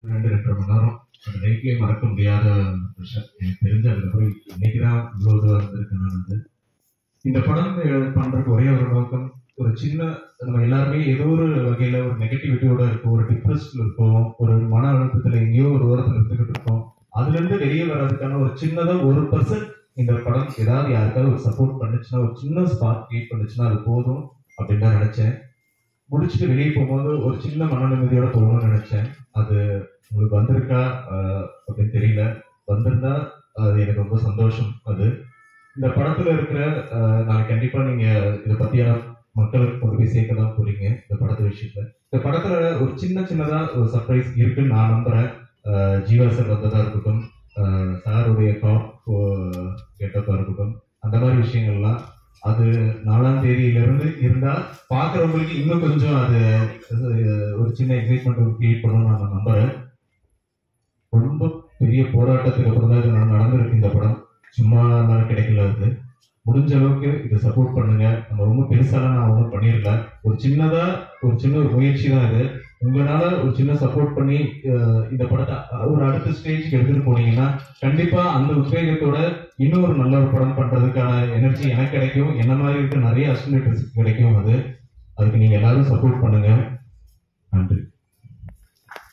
ரெண்டு ரெண்டரை மணி நேரம் அந்த லைஃப்லேயே மறக்க முடியாத விஷயம் எனக்கு தெரிஞ்ச அதுக்கப்புறம் இன்னைக்கு தான் இவ்வளோ இதுவாக இருந்திருக்கு நான் வந்து இந்த படம் பண்றதுக்கு ஒரே ஒரு நோக்கம் ஒரு சின்ன நம்ம எல்லாருமே ஏதோ ஒரு வகையில ஒரு நெகட்டிவிட்டியோட இருக்கும் ஒரு டிப்ரெஸ்ட்ல இருக்கும் ஒரு மன அழுத்தத்துல எங்கேயோ ஒரு ஓரத்துல இருந்துகிட்டு இருக்கோம் அதுல இருந்து வெளியே வர்றதுக்கான ஒரு சின்னதா ஒரு பர்சன்ட் இந்த படம் ஏதாவது யாருக்காவது ஒரு சப்போர்ட் பண்ணுச்சுன்னா ஒரு சின்ன ஸ்பார்க் கிரியேட் பண்ணுச்சுன்னா அது போதும் அப்படின்னு தான் நினைச்சேன் முடிச்சுட்டு வெளியே போகும்போது ஒரு சின்ன மன நிம்மதியோட போகணும்னு நினைச்சேன் அது உங்களுக்கு வந்திருக்கா ஆஹ், அப்படின்னு தெரியல வந்திருந்தா அது எனக்கு ரொம்ப சந்தோஷம் அது இந்த படத்துல இருக்கிற ஆஹ், நாளைக்கு கண்டிப்பா நீங்க இதை பத்தியான மக்களுக்கு கொண்டு போய் சேர்க்க தான் போறீங்க இந்த படத்து விஷயத்துல இந்த படத்துல ஒரு சின்ன சின்னதா ஒரு சர்ப்ரைஸ் இருக்குன்னு நான் நம்புறேன் ஆஹ், ஜீவா சார் வந்ததா இருக்கட்டும் ஆஹ், சாருடைய காப் கெட்டப்பா இருக்கட்டும் அந்த மாதிரி விஷயங்கள்லாம் அது நாலாம் தேதியில இருந்து இருந்தா பாக்குறவங்களுக்கு இன்னும் கொஞ்சம் அது அஹ், ஒரு சின்ன எக்ஸைட்மெண்ட் கிரியேட் பண்ணணும்னு நான் நம்புறேன் ரொம்ப பெரிய போராட்டத்துக்கு அப்புறம் தான் இது நட- நடந்திருக்கு இந்த படம் சும்மா இருந்தாலும் கிடைக்கல அது முடிஞ்ச அளவுக்கு இதை சப்போர்ட் பண்ணுங்க நம்ம ரொம்ப பெருசாலாம் நான் ஒன்றும் பண்ணிடல ஒரு சின்னதா ஒரு சின்ன ஒரு முயற்சி தான் இது உங்களால ஒரு சின்ன சப்போர்ட் பண்ணி அஹ், இந்த படத்தை அ- ஒரு அடுத்த ஸ்டேஜ்க்கு எடுத்துட்டு போனீங்கன்னா கண்டிப்பா அந்த உத்வேகத்தோட இன்னும் ஒரு நல்ல ஒரு படம் பண்றதுக்கான எனர்ஜி எனக்கு கிடைக்கும் என்ன மாதிரி இருக்க நிறைய அஸ்டிமேட்டர்ஸ் கிடைக்கும் அது அதுக்கு நீங்க எல்லாரும் சப்போர்ட் பண்ணுங்க நன்றி